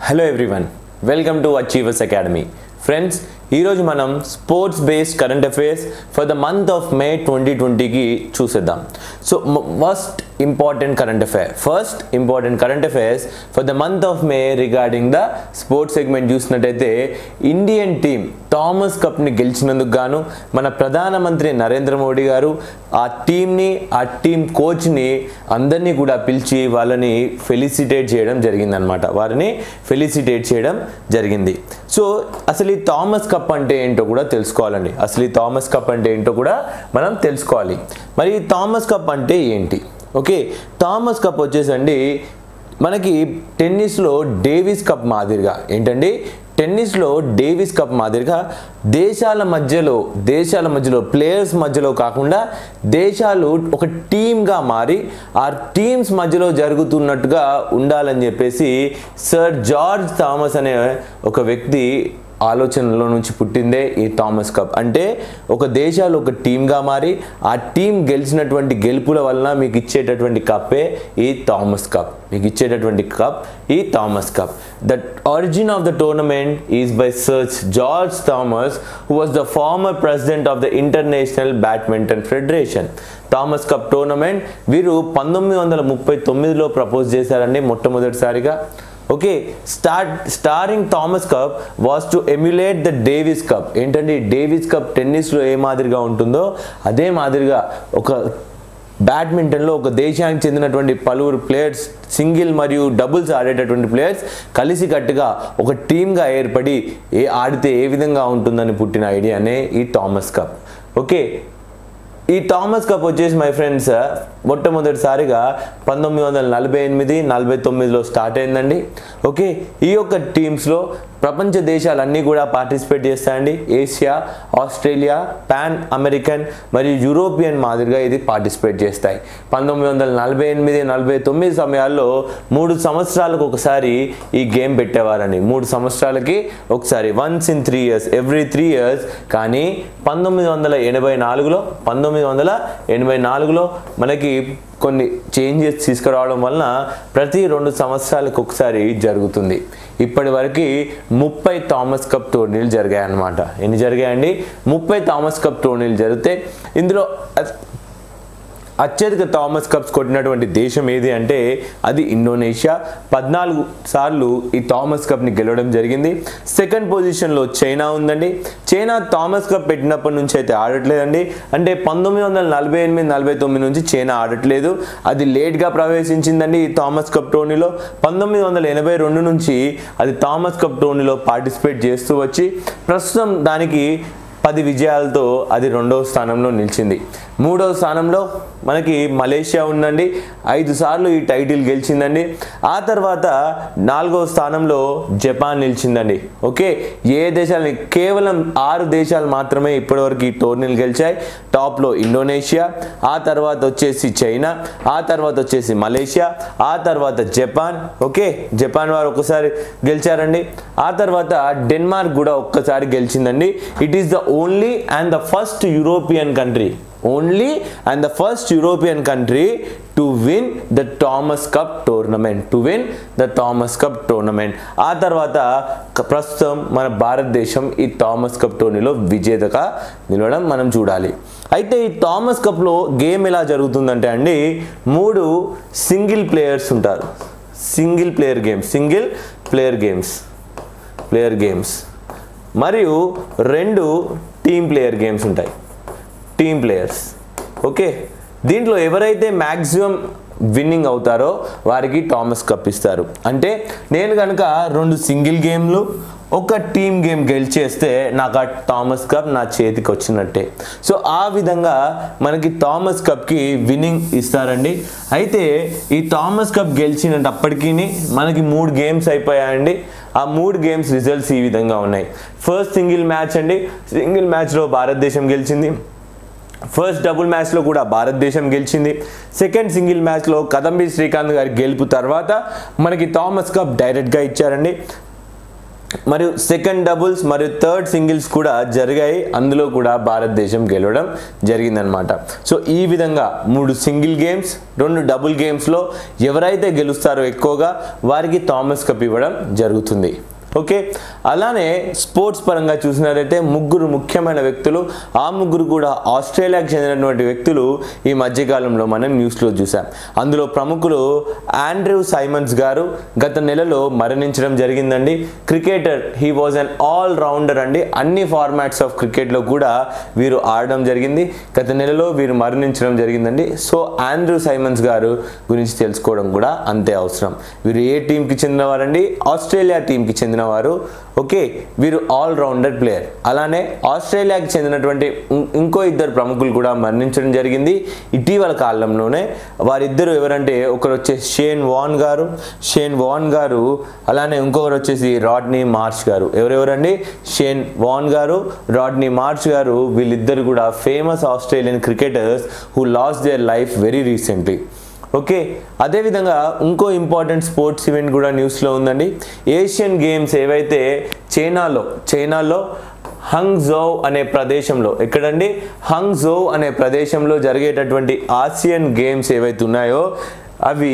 hello everyone welcome to achievers academy friends ఈరోజు మనం sports based current affairs for the month of May twenty ట్వంటీకి చూసేద్దాం so first important current affair first important current affairs for the month of May regarding the sports segment చూసినట్టయితే Indian team Thomas కప్ని గెలిచినందుకు గాను మన ప్రధానమంత్రి నరేంద్ర మోడీ గారు ఆ టీంని ఆ టీం కోచ్ని అందరినీ కూడా పిలిచి వాళ్ళని ఫెలిసిటేట్ చేయడం జరిగిందనమాట వారిని ఫెలిసిటేట్ చేయడం జరిగింది సో అసలు ఈ థామస్ కప్ అంటే ఏంటో కూడా తెలుసుకోవాలండి అసలు ఈ థామస్ కప్ అంటే ఏంటో కూడా మనం తెలుసుకోవాలి మరి ఈ థామస్ కప్ అంటే ఏంటి ఓకే థామస్ కప్ వచ్చేసండి మనకి టెన్నిస్లో డేవిస్ కప్ మాదిరిగా ఏంటండి టెన్నిస్లో డేవిస్ కప్ మాదిరిగా దేశాల మధ్యలో దేశాల మధ్యలో ప్లేయర్స్ మధ్యలో కాకుండా దేశాలు ఒక టీమ్గా మారి ఆ టీమ్స్ మధ్యలో జరుగుతున్నట్టుగా ఉండాలని చెప్పేసి సర్ జార్జ్ థామస్ అనే ఒక వ్యక్తి ఆలోచనలో నుంచి పుట్టిందే ఈ థామస్ కప్ అంటే ఒక దేశాలు ఒక టీమ్గా మారి ఆ టీం గెలిచినటువంటి గెలుపుల వలన మీకు ఇచ్చేటటువంటి కప్పే ఈ థామస్ కప్ మీకు ఇచ్చేటటువంటి కప్ ఈ Thomas cup the origin of the tournament is by sir George Thomas who was the former president of the international badminton federation Thomas cup tournament వీరు పంతొమ్మిది వందల ముప్పై తొమ్మిదిలో ప్రపోజ్ చేశారండి మొట్టమొదటిసారిగా okay start starting Thomas cup was to emulate the Davis cup ఏంటంటే Davis cup టెన్నిస్లో ఏ మాదిరిగా ఉంటుందో అదే మాదిరిగా ఒక బ్యాడ్మింటన్లో ఒక దేశానికి చెందినటువంటి పలువురు ప్లేయర్స్ సింగిల్ మరియు డబుల్స్ ఆడేటటువంటి ప్లేయర్స్ కలిసికట్టుగా ఒక టీమ్గా ఏర్పడి ఏ ఆడితే ఏ విధంగా ఉంటుందని పుట్టిన ఐడియానే ఈ థామస్ కప్ ఓకే ఈ థామస్ కప్ వచ్చేసి మై ఫ్రెండ్స్ మొట్టమొదటిసారిగా పంతొమ్మిది వందల నలభై ఎనిమిది నలభై తొమ్మిదిలో స్టార్ట్ అయిందండి ఓకే ఈ యొక్క టీమ్స్లో ప్రపంచ దేశాలన్నీ కూడా పార్టిసిపేట్ చేస్తాయండి ఏషియా ఆస్ట్రేలియా పాన్ అమెరికన్ మరియు యూరోపియన్ మాదిరిగా ఇది పార్టిసిపేట్ చేస్తాయి పంతొమ్మిది వందల నలభై ఎనిమిది నలభై తొమ్మిది సమయాల్లో మూడు సంవత్సరాలకు ఒకసారి ఈ గేమ్ పెట్టేవారండి మూడు సంవత్సరాలకి ఒకసారి once in three years every three years కానీ పంతొమ్మిది వందల ఎనభై నాలుగులో పంతొమ్మిది వందల ఎనభై నాలుగులో మనకి కొన్ని చేంజెస్ తీసుకురావడం వలన ప్రతి రెండు సంవత్సరాలకు ఒకసారి జరుగుతుంది ఇప్పటి వరకు ముప్పై థామస్ కప్ టోర్నీలు జరిగాయి అన్నమాట ఎన్ని జరిగాయండి ముప్పై థామస్ కప్ టోర్నీలు జరిగితే ఇందులో అత్యధిక థామస్ కప్స్ కొట్టినటువంటి దేశం ఏది అంటే అది ఇండోనేషియా పద్నాలుగు సార్లు ఈ థామస్ కప్ని గెలవడం జరిగింది సెకండ్ పొజిషన్లో చైనా ఉందండి చైనా థామస్ కప్ పెట్టినప్పటి నుంచి అయితే ఆడట్లేదండి అంటే పంతొమ్మిది వందల నలభై ఎనిమిది నలభై తొమ్మిది నుంచి చైనా ఆడట్లేదు అది లేట్గా ప్రవేశించిందండి ఈ థామస్ కప్ టోర్నీలో పంతొమ్మిది వందల ఎనభై రెండు నుంచి అది థామస్ కప్ టోర్నీలో పార్టిసిపేట్ చేస్తూ వచ్చి ప్రస్తుతం దానికి పది విజయాలతో అది రెండవ స్థానంలో నిలిచింది మూడవ స్థానంలో మనకి మలేషియా ఉందండి ఐదు సార్లు ఈ టైటిల్ గెలిచిందండి ఆ తర్వాత నాలుగవ స్థానంలో జపాన్ నిలిచిందండి ఓకే ఏ దేశాలని కేవలం ఆరు దేశాలు మాత్రమే ఇప్పటివరకు ఈ టోర్నీలు గెలిచాయి టాప్లో ఇండోనేషియా ఆ తర్వాత వచ్చేసి చైనా ఆ తర్వాత వచ్చేసి మలేషియా ఆ తర్వాత జపాన్ ఓకే జపాన్ వారు ఒకసారి గెలిచారండి ఆ తర్వాత డెన్మార్క్ కూడా ఒక్కసారి గెలిచిందండి it is the only and the first European country only and the first European country to win the Thomas cup tournament to win the Thomas cup tournament ఆ తర్వాత ప్రస్తుతం మన భారతదేశం ఈ థామస్ కప్ టోర్నీలో విజేతగా నిలవడం మనం చూడాలి అయితే ఈ థామస్ కప్లో గేమ్ ఎలా జరుగుతుందంటే అండి మూడు సింగిల్ ప్లేయర్స్ ఉంటారు single player games single player games player games మరియు రెండు టీమ్ ప్లేయర్ గేమ్స్ ఉంటాయి టీమ్ ప్లేయర్స్ ఓకే దీంట్లో ఎవరైతే మ్యాక్సిమం విన్నింగ్ అవుతారో వారికి థామస్ కప్ ఇస్తారు అంటే నేను కనుక రెండు సింగిల్ గేమ్లు ఒక టీమ్ గేమ్ గెలిచేస్తే నాకు ఆ థామస్ కప్ నా చేతికి వచ్చినట్టే సో ఆ విధంగా మనకి థామస్ కప్కి విన్నింగ్ ఇస్తారండి అయితే ఈ థామస్ కప్ గెలిచినప్పటికీ మనకి మూడు గేమ్స్ అయిపోయాయండి ఆ మూడు గేమ్స్ రిజల్ట్స్ ఈ విధంగా ఉన్నాయి ఫస్ట్ సింగిల్ మ్యాచ్ అండి సింగిల్ మ్యాచ్లో భారతదేశం గెలిచింది ఫస్ట్ డబుల్ మ్యాచ్లో కూడా భారతదేశం గెలిచింది సెకండ్ సింగిల్ మ్యాచ్లో కదంబి శ్రీకాంత్ గారి గెలుపు తర్వాత మనకి థామస్ కప్ డైరెక్ట్గా ఇచ్చారండి మరియు సెకండ్ డబుల్స్ మరియు థర్డ్ సింగిల్స్ కూడా జరిగాయి అందులో కూడా భారతదేశం గెలవడం జరిగిందనమాట సో ఈ విధంగా మూడు సింగిల్ గేమ్స్ రెండు డబుల్ గేమ్స్లో ఎవరైతే గెలుస్తారో ఎక్కువగా వారికి థామస్ కప్ ఇవ్వడం జరుగుతుంది ఓకే అలానే స్పోర్ట్స్ పరంగా చూసినట్లయితే ముగ్గురు ముఖ్యమైన వ్యక్తులు ఆ ముగ్గురు కూడా ఆస్ట్రేలియాకి చెందినటువంటి వ్యక్తులు ఈ మధ్యకాలంలో మనం న్యూస్లో చూసాం అందులో ప్రముఖులు ఆండ్రూ సైమన్స్ గారు గత నెలలో మరణించడం జరిగిందండి cricketer he was an all rounder అండి అన్ని ఫార్మాట్స్ ఆఫ్ క్రికెట్లో కూడా వీరు ఆడడం జరిగింది గత నెలలో వీరు మరణించడం జరిగిందండి సో ఆండ్రూ సైమన్స్ గారు గురించి తెలుసుకోవడం కూడా అంతే అవసరం వీరు ఏ టీంకి చెందినవారండి ఆస్ట్రేలియా టీంకి చెందినవారు ఓకే వీరు ఆల్ రౌండర్ ప్లేయర్ అలానే ఆస్ట్రేలియాకి చెందినటువంటి ఇం- ఇంకో ఇద్దరు ప్రముఖులు కూడా మరణించడం జరిగింది ఇటీవల కాలంలోనే వారిద్దరు ఎవరంటే ఒకరు వచ్చేసి షేన్ వాన్ గారు షేన్ వాన్ గారు అలానే ఇంకొకరు వచ్చేసి రాడ్నీ మార్చ్ గారు ఎవరెవరండి షేన్ వాన్ గారు రాడ్నీ మార్చ్ గారు వీళ్ళిద్దరు కూడా famous Australian cricketers who lost their life very recently okay అదేవిధంగా ఇంకో ఇంపార్టెంట్ స్పోర్ట్స్ ఈవెంట్ కూడా న్యూస్లో ఉందండి ఏషియన్ గేమ్స్ ఏవైతే చైనాలో చైనాలో హంగ్ జో అనే ప్రదేశంలో ఎక్కడండి హంగ్ జో అనే ప్రదేశంలో జరిగేటటువంటి ఆసియన్ గేమ్స్ ఏవైతే ఉన్నాయో అవి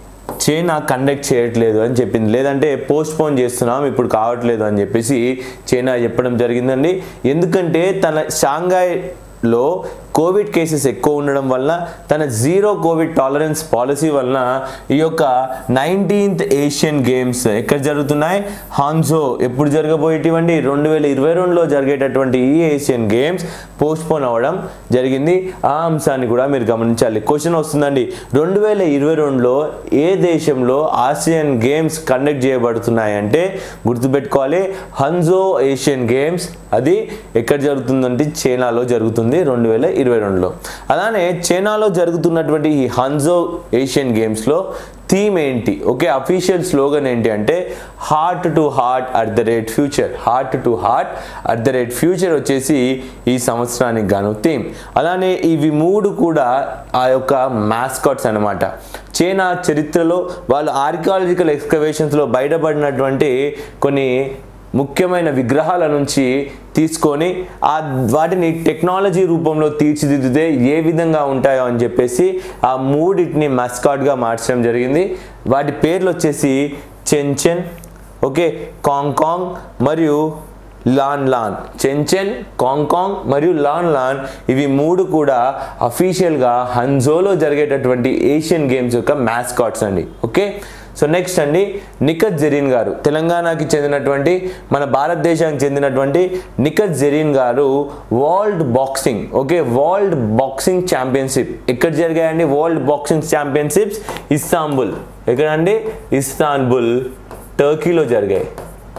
చైనా కండక్ట్ చేయట్లేదు అని చెప్పింది లేదంటే పోస్ట్ పోన్ చేస్తున్నాం ఇప్పుడు కావట్లేదు అని చెప్పేసి చైనా చెప్పడం జరిగిందండి ఎందుకంటే తన షాంఘాయ్లో కోవిడ్ కేసెస్ ఎక్కువ ఉండడం వల్ల తన జీరో కోవిడ్ టాలరెన్స్ పాలసీ వలన ఈ యొక్క నైన్టీన్త్ ఏషియన్ గేమ్స్ ఎక్కడ జరుగుతున్నాయి హాన్జో ఎప్పుడు జరగబోయేటివండి రెండు వేల ఇరవై రెండులో జరిగేటటువంటి ఈ ఏషియన్ గేమ్స్ పోస్ట్ పోన్ అవ్వడం జరిగింది ఆ అంశాన్ని కూడా మీరు గమనించాలి క్వశ్చన్ వస్తుందండి రెండు వేల ఇరవై రెండులో ఏ దేశంలో ఆసియన్ గేమ్స్ కండక్ట్ చేయబడుతున్నాయి అంటే గుర్తుపెట్టుకోవాలి హన్జో ఏషియన్ గేమ్స్ అది ఎక్కడ జరుగుతుందంటే చైనాలో జరుగుతుంది రెండు వేల ఇరవై రెండులో అలానే చైనాలో జరుగుతున్నటువంటి ఈ హన్జో ఏషియన్ గేమ్స్లో థీమ్ ఏంటి ఓకే అఫీషియల్ స్లోగన్ ఏంటి అంటే heart to heart at the rate future heart to heart at the rate future వచ్చేసి ఈ సంవత్సరానికి గాను థీమ్ అలానే ఇవి మూడు కూడా ఆ యొక్క మ్యాస్కాట్స్ అన్నమాట చైనా చరిత్రలో వాళ్ళు ఆర్కియాలజికల్ ఎక్స్కవేషన్స్లో బయటపడినటువంటి కొన్ని ముఖ్యమైన విగ్రహాల నుంచి తీసుకొని ఆ వాటిని టెక్నాలజీ రూపంలో తీర్చిదిద్దితే ఏ విధంగా ఉంటాయో అని చెప్పేసి ఆ మూడింటిని మస్కాట్గా మార్చడం జరిగింది వాటి పేర్లు వచ్చేసి చెన్చెన్ ఓకే కాంగ్ మరియు లాన్ లాన్ చెన్చెన్ కాంగ్ మరియు లాన్ లాన్ ఇవి మూడు కూడా అఫీషియల్గా హన్జోలో జరిగేటటువంటి ఏషియన్ గేమ్స్ యొక్క మ్యాస్కాట్స్ అండి ఓకే సో నెక్స్ట్ అండి నిఖత్ జరీన్ గారు తెలంగాణకి చెందినటువంటి మన భారతదేశానికి చెందినటువంటి నిఖత్ జరీన్ గారు world boxing okay world boxing championship ఎక్కడ జరిగాయండి వరల్డ్ బాక్సింగ్ ఛాంపియన్షిప్స్ ఇస్తాంబుల్ ఎక్కడండి ఇస్తాన్బుల్ టర్కీలో జరిగాయి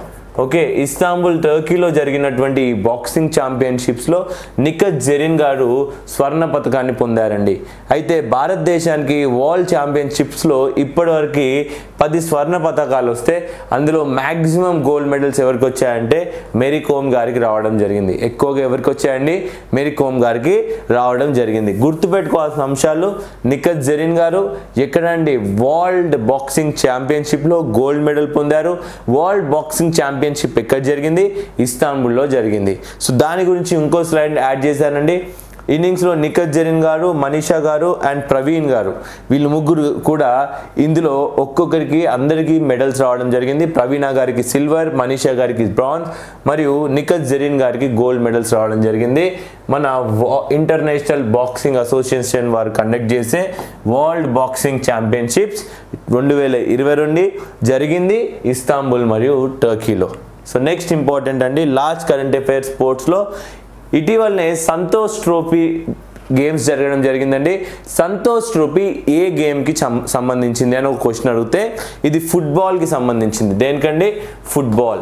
ఓకే ఇస్తాంబుల్ టర్కీలో జరిగినటువంటి ఈ బాక్సింగ్ ఛాంపియన్షిప్స్లో నిఖత్ జెరిన్ గారు స్వర్ణ పథకాన్ని పొందారండి అయితే భారతదేశానికి వరల్డ్ ఛాంపియన్షిప్స్లో ఇప్పటివరకు పది స్వర్ణ పథకాలు వస్తే అందులో మ్యాక్సిమం గోల్డ్ మెడల్స్ ఎవరికి వచ్చాయంటే మేరీ కోమ్ గారికి రావడం జరిగింది ఎక్కువగా ఎవరికి వచ్చాయండి మేరీ కోమ్ గారికి రావడం జరిగింది గుర్తుపెట్టుకోవాల్సిన అంశాలు నిఖత్ జెరిన్ గారు ఎక్కడండి వరల్డ్ బాక్సింగ్ ఛాంపియన్షిప్లో గోల్డ్ మెడల్ పొందారు వరల్డ్ బాక్సింగ్ ఛాంపియన్షిప్ ఎక్కడ జరిగింది ఇస్తాంబుల్లో జరిగింది సో దాని గురించి ఇంకో స్లైడ్ యాడ్ చేశానండి ఇన్నింగ్స్లో నిఖత్ జరీన్ గారు మనీషా గారు అండ్ ప్రవీణ్ గారు వీళ్ళు ముగ్గురు కూడా ఇందులో ఒక్కొక్కరికి అందరికీ మెడల్స్ రావడం జరిగింది ప్రవీణ గారికి సిల్వర్ మనీషా గారికి బ్రాంజ్ మరియు నిఖత్ జరీన్ గారికి గోల్డ్ మెడల్స్ రావడం జరిగింది మన ఇంటర్నేషనల్ బాక్సింగ్ అసోసియేషన్ వారు కండక్ట్ చేసే వరల్డ్ బాక్సింగ్ ఛాంపియన్షిప్స్ రెండు వేల ఇరవై రెండు జరిగింది ఇస్తాంబుల్ మరియు టర్కీలో సో నెక్స్ట్ ఇంపార్టెంట్ అండి లాస్ట్ కరెంట్ అఫైర్స్ స్పోర్ట్స్లో ఇటీవలనే సంతోష్ ట్రోఫీ గేమ్స్ జరగడం జరిగిందండి సంతోష్ ట్రోఫీ ఏ గేమ్కి సంబంధించింది అని ఒక క్వశ్చన్ అడిగితే ఇది ఫుట్బాల్కి సంబంధించింది దేనికండి ఫుట్బాల్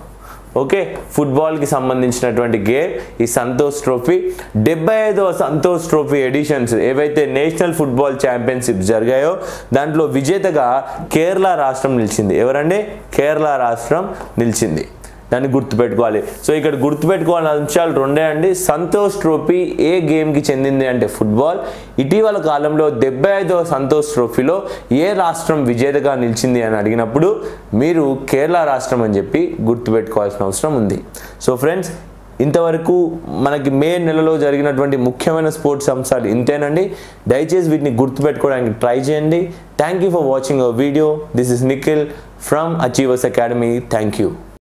ఓకే ఫుట్బాల్కి సంబంధించినటువంటి గేమ్ ఈ సంతోష్ ట్రోఫీ డెబ్బై ఐదవ సంతోష్ ట్రోఫీ ఎడిషన్స్ ఏవైతే నేషనల్ ఫుట్బాల్ ఛాంపియన్షిప్ జరిగాయో దాంట్లో విజేతగా కేరళ రాష్ట్రం నిలిచింది ఎవరండి కేరళ రాష్ట్రం నిలిచింది దాన్ని గుర్తుపెట్టుకోవాలి సో ఇక్కడ గుర్తుపెట్టుకోవాలని అంశాలు రెండే అండి సంతోష్ ట్రోఫీ ఏ గేమ్కి చెందింది అంటే ఫుట్బాల్ ఇటీవల కాలంలో డెబ్బై ఐదవ సంతోష్ ట్రోఫీలో ఏ రాష్ట్రం విజేతగా నిలిచింది అని అడిగినప్పుడు మీరు కేరళ రాష్ట్రం అని చెప్పి గుర్తుపెట్టుకోవాల్సిన అవసరం ఉంది సో ఫ్రెండ్స్ ఇంతవరకు మనకి మే నెలలో జరిగినటువంటి ముఖ్యమైన స్పోర్ట్స్ అంశాలు ఇంతేనండి దయచేసి వీటిని గుర్తుపెట్టుకోవడానికి ట్రై చేయండి thank you for watching our video this is Nikhil from Achievers Academy thank you